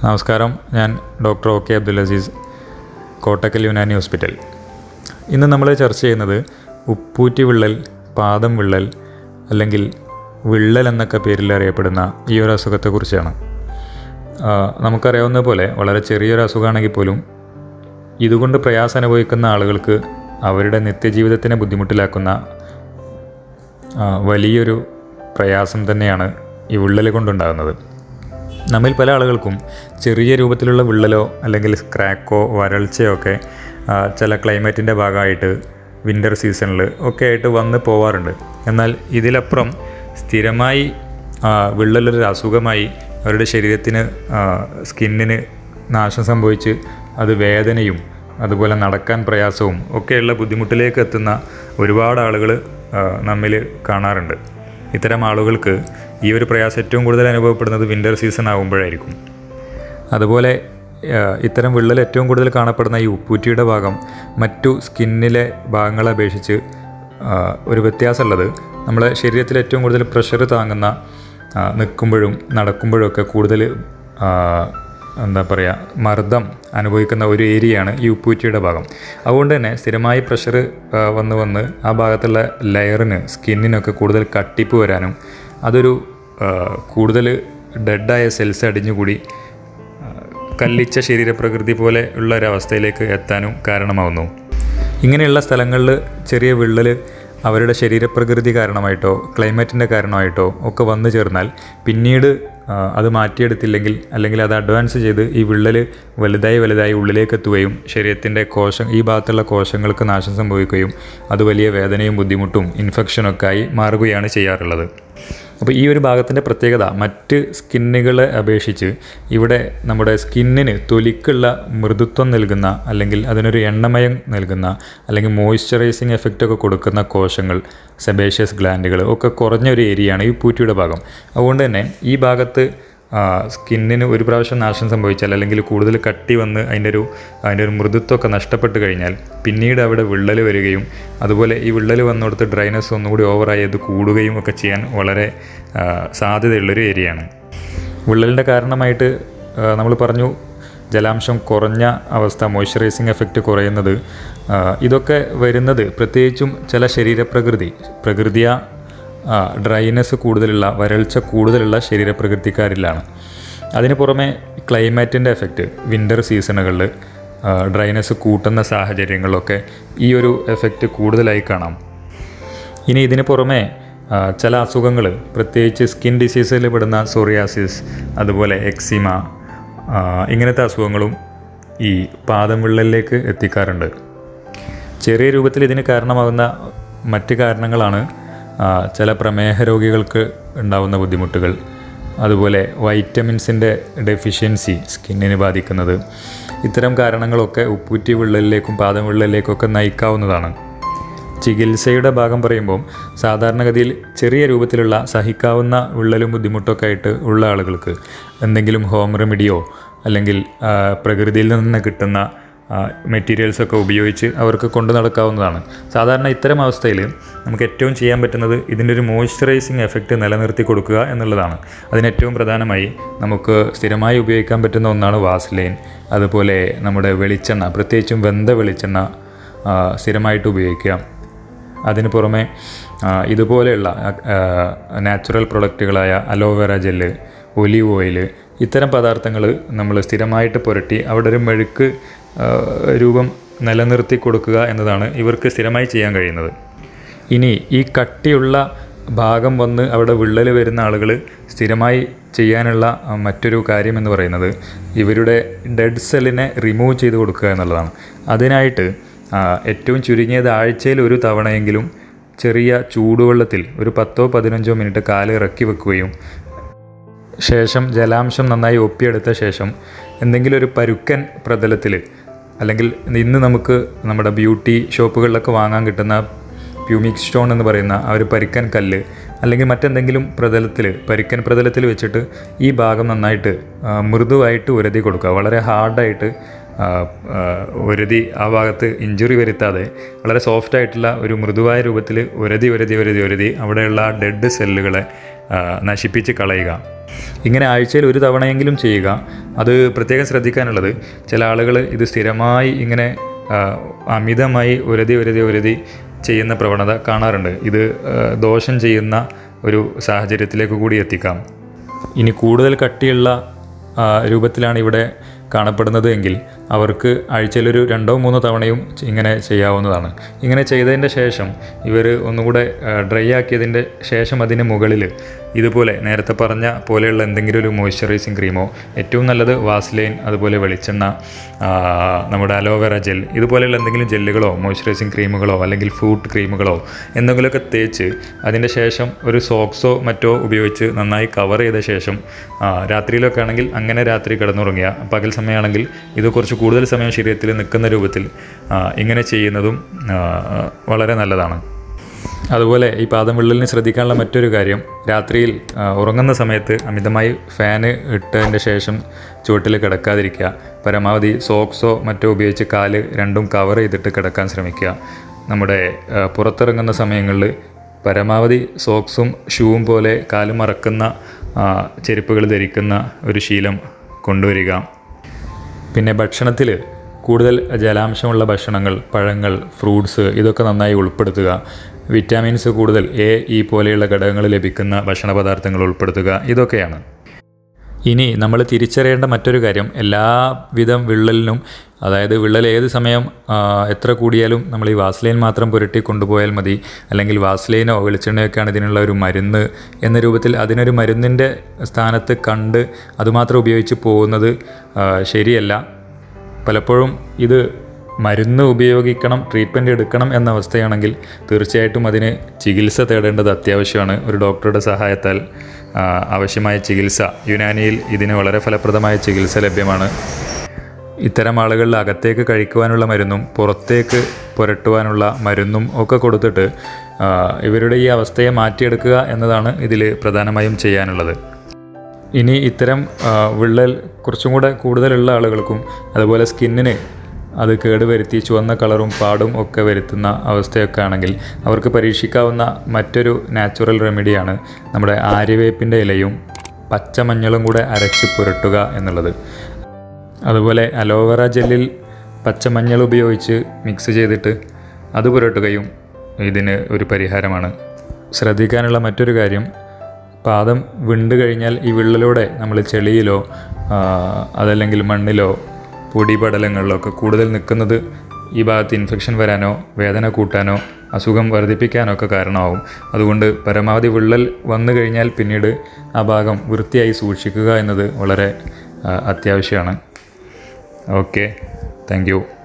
നമസ്കാരം ഞാൻ doctor O K Abdul Aziz Kottakkal Unani hospital ഇന്ന് നമ്മൾ ചർച്ച ചെയ്യുന്നത് ഉപ്പൂറ്റി വിള്ളൽ പാദം വിള്ളൽ അല്ലെങ്കിൽ വിള്ളൽ എന്നൊക്കെ പേരിൽ അറിയപ്പെടുന്ന ഈ ഒരു അസുഖത്തെക്കുറിച്ചാണ് ആ, നമുക്കറിയാവുന്ന പോലെ വളരെ ചെറിയൊരു അസുഖമാണെങ്കിൽ പോലും ഇതുകൊണ്ട് പ്രയാസം അനുഭവിക്കുന്ന ആളുകൾക്ക് അവരുടെ നിത്യജീവിതത്തിനെ ബുദ്ധിമുട്ടിലാക്കുന്ന ആ, വലിയൊരു പ്രയാസം തന്നെയാണ് ഈ വിള്ളൽ കൊണ്ടുണ്ടാകുന്നത് നമ്മിൽ പല ആളുകൾക്കും ചെറിയ രൂപത്തിലുള്ള വിള്ളലോ അല്ലെങ്കിൽ ക്രാക്കോ വരൾച്ചയോ ഒക്കെ ആ, ചില ക്ലൈമറ്റിൻ്റെ ഭാഗമായിട്ട് വിൻ്റർ സീസണിൽ ഒക്കെ ആയിട്ട് വന്ന് പോവാറുണ്ട് എന്നാൽ ഇതിലപ്പുറം സ്ഥിരമായി ആ, വിള്ളലൊരു അസുഖമായി അവരുടെ ശരീരത്തിന് ആ, സ്കിന്നിന് നാശം സംഭവിച്ച് അത് വേദനയും അതുപോലെ നടക്കാൻ പ്രയാസവും ഒക്കെയുള്ള ബുദ്ധിമുട്ടിലേക്ക് എത്തുന്ന ഒരുപാട് ആളുകൾ നമ്മിൽ കാണാറുണ്ട് ഇത്തരം ആളുകൾക്ക് ഈ ഒരു പ്രയാസം ഏറ്റവും കൂടുതൽ അനുഭവപ്പെടുന്നത് വിൻ്റർ സീസൺ ആകുമ്പോഴായിരിക്കും അതുപോലെ ആ, ഇത്തരം വിള്ളൽ ഏറ്റവും കൂടുതൽ കാണപ്പെടുന്ന ഈ ഉപ്പൂറ്റിയുടെ ഭാഗം മറ്റു സ്കിന്നിലെ ഭാഗങ്ങളെ അപേക്ഷിച്ച് ആ, ഒരു വ്യത്യാസമുള്ളത് നമ്മളെ ശരീരത്തിൽ ഏറ്റവും കൂടുതൽ പ്രഷർ താങ്ങുന്ന ആ, നിൽക്കുമ്പോഴും നടക്കുമ്പോഴും ഒക്കെ കൂടുതൽ ആ, എന്താ പറയുക മർദ്ദം അനുഭവിക്കുന്ന ഒരു ഏരിയയാണ് ഈ ഉപ്പൂറ്റിയുടെ ഭാഗം അതുകൊണ്ട് തന്നെ സ്ഥിരമായി പ്രഷർ വന്ന് വന്ന് ആ ഭാഗത്തുള്ള ലെയറിന് സ്കിന്നിനൊക്കെ കൂടുതൽ കട്ടിപ്പ് വരാനും അതൊരു ആ, കൂടുതൽ ഡെഡായ സെൽസ് അടിഞ്ഞുകൂടി ആ, കല്ലിച്ച ശരീരപ്രകൃതി പോലെ ഉള്ള ഒരവസ്ഥയിലേക്ക് എത്താനും കാരണമാവുന്നു ഇങ്ങനെയുള്ള സ്ഥലങ്ങളിൽ ചെറിയ വിള്ളൽ അവരുടെ ശരീരപ്രകൃതി കാരണമായിട്ടോ ക്ലൈമറ്റിൻ്റെ കാരണമായിട്ടോ ഒക്കെ വന്നു ചേർന്നാൽ പിന്നീട് ആ, അത് മാറ്റിയെടുത്തില്ലെങ്കിൽ അല്ലെങ്കിൽ അത് അഡ്വാൻസ് ചെയ്ത് ഈ വിള്ളൽ വലുതായി വലുതായി ഉള്ളിലേക്ക് എത്തുകയും ശരീരത്തിൻ്റെ കോശം ഈ ഭാഗത്തുള്ള കോശങ്ങൾക്ക് നാശം സംഭവിക്കുകയും അത് വലിയ വേദനയും ബുദ്ധിമുട്ടും ഇൻഫെക്ഷനൊക്കെ ആയി മാറുകയാണ് ചെയ്യാറുള്ളത് അപ്പോൾ ഈ ഒരു ഭാഗത്തിൻ്റെ പ്രത്യേകത മറ്റ് സ്കിന്നുകളെ അപേക്ഷിച്ച് ഇവിടെ നമ്മുടെ സ്കിന്നിന് തൊലിക്കുള്ള മൃദുത്വം നൽകുന്ന അല്ലെങ്കിൽ അതിനൊരു എണ്ണമയം നൽകുന്ന അല്ലെങ്കിൽ മോയ്സ്ചറൈസിങ് എഫക്റ്റ് ഒക്കെ കൊടുക്കുന്ന കോശങ്ങൾ സെബേഷ്യസ് ഗ്ലാൻഡുകൾ ഒക്കെ കുറഞ്ഞ ഒരു ഏരിയയാണ് ഈ പൂറ്റിയുടെ ഭാഗം അതുകൊണ്ട് തന്നെ ഈ ഭാഗത്ത് ആ, സ്കിന്നിന് ഒരു പ്രാവശ്യം നാശം സംഭവിച്ചാൽ അല്ലെങ്കിൽ കൂടുതൽ കട്ടി വന്ന് അതിൻ്റെ ഒരു അതിൻ്റെ ഒരു മൃദുത്വമൊക്കെ നഷ്ടപ്പെട്ട് കഴിഞ്ഞാൽ പിന്നീട് അവിടെ വിള്ളൽ വരികയും അതുപോലെ ഈ വിള്ളൽ വന്നിടത്ത് ഡ്രൈനസ് ഒന്നുകൂടി ഓവറായി അത് കൂടുകയും ഒക്കെ ചെയ്യാൻ വളരെ ആ, സാധ്യതയുള്ളൊരു ഏരിയയാണ് വിള്ളലിൻ്റെ കാരണമായിട്ട് നമ്മൾ പറഞ്ഞു ജലാംശം കുറഞ്ഞ അവസ്ഥ മോയ്സ്ചറൈസിങ് എഫക്റ്റ് കുറയുന്നത് ആ, ഇതൊക്കെ വരുന്നത് പ്രത്യേകിച്ചും ചില ശരീരപ്രകൃതി പ്രകൃതിയ ഡ്രൈനെസ് കൂടുതലുള്ള വരൾച്ച കൂടുതലുള്ള ശരീരപ്രകൃതിക്കാരിലാണ് അതിന് പുറമെ ക്ലൈമാറ്റിൻ്റെ എഫക്റ്റ് വിൻ്റർ സീസണുകളിൽ ഡ്രൈനെസ് കൂട്ടുന്ന സാഹചര്യങ്ങളിലൊക്കെ ഈ ഒരു എഫക്റ്റ് കൂടുതലായി കാണാം ഇനി ഇതിന് പുറമെ ആ, ചില അസുഖങ്ങൾ പ്രത്യേകിച്ച് സ്കിൻ ഡിസീസിൽ പെടുന്ന സോറിയാസിസ് അതുപോലെ എക്സിമ ആ, ഇങ്ങനത്തെ അസുഖങ്ങളും ഈ പാദം വിള്ളലിലേക്ക് എത്തിക്കാറുണ്ട് ചെറിയ രൂപത്തിൽ ഇതിന് കാരണമാകുന്ന മറ്റ് കാരണങ്ങളാണ് ആ, ചില പ്രമേഹ രോഗികൾക്ക് ഉണ്ടാകുന്ന ബുദ്ധിമുട്ടുകൾ അതുപോലെ വൈറ്റമിൻസിൻ്റെ ഡെഫിഷ്യൻസി സ്കിന്നിന് ബാധിക്കുന്നത് ഇത്തരം കാരണങ്ങളൊക്കെ ഉപ്പൂറ്റി വിള്ളലിലേക്കും പാദം വിള്ളലിലേക്കൊക്കെ നയിക്കാവുന്നതാണ് ചികിത്സയുടെ ഭാഗം പറയുമ്പോൾ സാധാരണഗതിയിൽ ചെറിയ രൂപത്തിലുള്ള സഹിക്കാവുന്ന വിള്ളലും ബുദ്ധിമുട്ടൊക്കെ ആയിട്ട് ഉള്ള ആളുകൾക്ക് എന്തെങ്കിലും ഹോം റെമഡിയോ അല്ലെങ്കിൽ ആ, പ്രകൃതിയിൽ നിന്ന് കിട്ടുന്ന മെറ്റീരിയൽസ് ഒക്കെ ഉപയോഗിച്ച് അവർക്ക് കൊണ്ടു നടക്കാവുന്നതാണ് സാധാരണ ഇത്തരം അവസ്ഥയിൽ നമുക്ക് ഏറ്റവും ചെയ്യാൻ പറ്റുന്നത് ഇതിൻ്റെ ഒരു മോയ്സ്ചറൈസിങ് എഫക്റ്റ് നിലനിർത്തി കൊടുക്കുക എന്നുള്ളതാണ് അതിന് ഏറ്റവും പ്രധാനമായി നമുക്ക് സ്ഥിരമായി ഉപയോഗിക്കാൻ പറ്റുന്ന ഒന്നാണ് വാസ്ലൈൻ അതുപോലെ നമ്മുടെ വെളിച്ചെണ്ണ പ്രത്യേകിച്ചും വെന്ത വെളിച്ചെണ്ണ ആ, സ്ഥിരമായിട്ട് ഉപയോഗിക്കുക അതിന് പുറമെ ആ, ഇതുപോലെയുള്ള നാച്ചുറൽ പ്രൊഡക്റ്റുകളായ അലോവേറ ജെല്ല് ഒലിവ് ഓയിൽ ഇത്തരം പദാർത്ഥങ്ങൾ നമ്മൾ സ്ഥിരമായിട്ട് പുരട്ടി അവിടെ ഒരു മെഴുക്ക് ആ, രൂപം നിലനിർത്തി കൊടുക്കുക എന്നതാണ് ഇവർക്ക് സ്ഥിരമായി ചെയ്യാൻ കഴിയുന്നത് ഇനി ഈ കട്ടിയുള്ള ഭാഗം വന്ന് അവിടെ വിള്ളൽ വരുന്ന ആളുകൾ സ്ഥിരമായി ചെയ്യാനുള്ള ആ, മറ്റൊരു കാര്യം എന്ന് പറയുന്നത് ഇവരുടെ ഡെഡ് സെല്ലിനെ റിമൂവ് ചെയ്ത് കൊടുക്കുക എന്നുള്ളതാണ് അതിനായിട്ട് ആ, ഏറ്റവും ചുരുങ്ങിയത് ആഴ്ചയിൽ ഒരു തവണയെങ്കിലും ചെറിയ ചൂടുവെള്ളത്തിൽ ഒരു പത്തോ പതിനഞ്ചോ മിനിറ്റ് കാല് ഇറക്കി വെക്കുകയും ശേഷം ജലാംശം നന്നായി ഒപ്പിയെടുത്ത ശേഷം എന്തെങ്കിലും ഒരു പരുക്കൻ പ്രതലത്തിൽ അല്ലെങ്കിൽ ഇന്ന് നമുക്ക് നമ്മുടെ ബ്യൂട്ടി ഷോപ്പുകളിലൊക്കെ വാങ്ങാൻ കിട്ടുന്ന പ്യൂമിക് സ്റ്റോൺ എന്ന് പറയുന്ന ആ ഒരു പരിക്കൻ കല്ല് അല്ലെങ്കിൽ മറ്റെന്തെങ്കിലും പ്രതലത്തിൽ പരിക്കൻ പ്രതലത്തിൽ വെച്ചിട്ട് ഈ ഭാഗം നന്നായിട്ട് ആ, മൃദുവായിട്ട് ഉരതി കൊടുക്കുക വളരെ ഹാർഡായിട്ട് ആ, ആ, ഉരതി ആ ഭാഗത്ത് ഇഞ്ചുറി വരുത്താതെ വളരെ സോഫ്റ്റ് ആയിട്ടുള്ള ഒരു മൃദുവായ രൂപത്തിൽ ഉരതി ഉരതി ഉരതി ഉരതി അവിടെയുള്ള ഡെഡ് സെല്ലുകളെ ആ, നശിപ്പിച്ച് കളയുക ഇങ്ങനെ ആഴ്ചയിൽ ഒരു തവണയെങ്കിലും ചെയ്യുക അത് പ്രത്യേകം ശ്രദ്ധിക്കാനുള്ളത് ചില ആളുകൾ ഇത് സ്ഥിരമായി ഇങ്ങനെ ആ, അമിതമായി ഉരതി ഉരതി ഉരതി ചെയ്യുന്ന പ്രവണത കാണാറുണ്ട് ഇത് ആ, ദോഷം ചെയ്യുന്ന ഒരു സാഹചര്യത്തിലേക്ക് കൂടി എത്തിക്കാം ഇനി കൂടുതൽ കട്ടിയുള്ള ആ, രൂപത്തിലാണ് ഇവിടെ കാണപ്പെടുന്നത് എങ്കിൽ അവർക്ക് ആഴ്ചയിലൊരു രണ്ടോ മൂന്നോ തവണയും ചെ- ഇങ്ങനെ ചെയ്യാവുന്നതാണ് ഇങ്ങനെ ചെയ്തതിൻ്റെ ശേഷം ഇവർ ഒന്നുകൂടെ ഡ്രൈ ആക്കിയതിൻ്റെ ശേഷം അതിന് മുകളിൽ ഇതുപോലെ നേരത്തെ പറഞ്ഞ പോലെയുള്ള എന്തെങ്കിലും ഒരു മോയ്സ്ചറൈസിങ് ക്രീമോ ഏറ്റവും നല്ലത് വാസ്ലൈൻ അതുപോലെ വെളിച്ചെണ്ണ ആ, നമ്മുടെ അലോവേറ ജെൽ ഇതുപോലെയുള്ള എന്തെങ്കിലും ജെല്ലുകളോ മോയ്സ്ചറൈസിങ് ക്രീമുകളോ അല്ലെങ്കിൽ ഫ്രൂട്ട് ക്രീമുകളോ എന്തെങ്കിലുമൊക്കെ തേച്ച് അതിൻ്റെ ശേഷം ഒരു സോക്സോ മറ്റോ ഉപയോഗിച്ച് നന്നായി കവർ ചെയ്ത ശേഷം ആ, രാത്രിയിലൊക്കെ ആണെങ്കിൽ അങ്ങനെ രാത്രി കിടന്നുറങ്ങുക പകൽ സമയമാണെങ്കിൽ ഇത് കുറച്ച് കൂടുതൽ സമയം ശരീരത്തിൽ നിൽക്കുന്ന രൂപത്തിൽ ആ, ഇങ്ങനെ ചെയ്യുന്നതും ആ, വളരെ നല്ലതാണ് അതുപോലെ ഈ പാദം വിള്ളലിന് ശ്രദ്ധിക്കാനുള്ള മറ്റൊരു കാര്യം രാത്രിയിൽ ആ, ഉറങ്ങുന്ന സമയത്ത് അമിതമായി ഫാന് ഇട്ടതിൻ്റെ ശേഷം ചുവട്ടിൽ കിടക്കാതിരിക്കുക പരമാവധി സോക്സോ മറ്റോ ഉപയോഗിച്ച് കാല് രണ്ടും കവർ ചെയ്തിട്ട് കിടക്കാൻ ശ്രമിക്കുക നമ്മുടെ ആ, പുറത്തിറങ്ങുന്ന സമയങ്ങളിൽ പരമാവധി സോക്സും ഷൂവും പോലെ കാല് മറക്കുന്ന ആ, ചെരുപ്പുകൾ ധരിക്കുന്ന ഒരു ശീലം കൊണ്ടുവരിക പിന്നെ ഭക്ഷണത്തിൽ കൂടുതൽ ജലാംശമുള്ള ഭക്ഷണങ്ങൾ പഴങ്ങൾ ഫ്രൂട്ട്സ് ഇതൊക്കെ നന്നായി ഉൾപ്പെടുത്തുക വിറ്റാമിൻസ് കൂടുതൽ എ ഇ പോലെയുള്ള ഘടകങ്ങൾ ലഭിക്കുന്ന ഭക്ഷണ പദാർത്ഥങ്ങൾ ഉൾപ്പെടുത്തുക ഇതൊക്കെയാണ് ഇനി നമ്മൾ തിരിച്ചറിയേണ്ട മറ്റൊരു കാര്യം എല്ലാവിധം വിള്ളലിനും അതായത് വിള്ളൽ ഏത് സമയം ആ, എത്ര കൂടിയാലും നമ്മൾ ഈ വാസ്ലൈൻ മാത്രം പുരട്ടി കൊണ്ടുപോയാൽ മതി അല്ലെങ്കിൽ വാസ്ലൈനോ വെളിച്ചെണ്ണയൊക്കെയാണ് ഇതിനുള്ള ഒരു മരുന്ന് എന്ന രൂപത്തിൽ അതിനൊരു മരുന്നിൻ്റെ സ്ഥാനത്ത് കണ്ട് അതുമാത്രം ഉപയോഗിച്ച് പോകുന്നത് ആ, ശരിയല്ല പലപ്പോഴും ഇത് മരുന്ന് ഉപയോഗിക്കണം ട്രീറ്റ്മെൻറ്റ് എടുക്കണം എന്ന അവസ്ഥയാണെങ്കിൽ തീർച്ചയായിട്ടും അതിന് ചികിത്സ തേടേണ്ടത് അത്യാവശ്യമാണ് ഒരു ഡോക്ടറുടെ സഹായത്താൽ ആ, ആവശ്യമായ ചികിത്സ യുനാനിയിൽ ഇതിന് വളരെ ഫലപ്രദമായ ചികിത്സ ലഭ്യമാണ് ഇത്തരം ആളുകളിൽ അകത്തേക്ക് കഴിക്കുവാനുള്ള മരുന്നും പുറത്തേക്ക് പുരട്ടുവാനുള്ള മരുന്നും ഒക്കെ കൊടുത്തിട്ട് ആ, ഇവരുടെ ഈ അവസ്ഥയെ മാറ്റിയെടുക്കുക എന്നതാണ് ഇതിൽ പ്രധാനമായും ചെയ്യാനുള്ളത് ഇനി ഇത്തരം ആ, വിള്ളൽ കുറച്ചും കൂടെ കൂടുതലുള്ള ആളുകൾക്കും അതുപോലെ സ്കിന്നിന് അത് കേടുവരുത്തി ചുവന്ന കളറും പാടും ഒക്കെ വരുത്തുന്ന അവസ്ഥയൊക്കെ ആണെങ്കിൽ അവർക്ക് പരീക്ഷിക്കാവുന്ന മറ്റൊരു നാച്ചുറൽ റെമഡിയാണ് നമ്മുടെ ആര്യവേപ്പിൻ്റെ ഇലയും പച്ചമഞ്ഞളും കൂടെ അരച്ച് പുരട്ടുക എന്നുള്ളത് അതുപോലെ അലോവേറ ജെല്ലിൽ പച്ചമഞ്ഞൾ ഉപയോഗിച്ച് മിക്സ് ചെയ്തിട്ട് അത് പുരട്ടുകയും ഇതിന് ഒരു പരിഹാരമാണ് ശ്രദ്ധിക്കാനുള്ള മറ്റൊരു കാര്യം പാദം വിണ്ട് കഴിഞ്ഞാൽ ഈ വിള്ളലൂടെ നമ്മൾ ചെളിയിലോ ആ, അതല്ലെങ്കിൽ മണ്ണിലോ പൊടിപടലങ്ങളിലോ ഒക്കെ കൂടുതൽ നിൽക്കുന്നത് ഈ ഭാഗത്ത് ഇൻഫെക്ഷൻ വരാനോ വേദന കൂട്ടാനോ അസുഖം വർദ്ധിപ്പിക്കാനോ ഒക്കെ കാരണമാവും അതുകൊണ്ട് പരമാവധി വിള്ളൽ വന്നു കഴിഞ്ഞാൽ പിന്നീട് ആ ഭാഗം വൃത്തിയായി സൂക്ഷിക്കുക എന്നത് വളരെ ആ, അത്യാവശ്യമാണ് ഓക്കെ താങ്ക് യു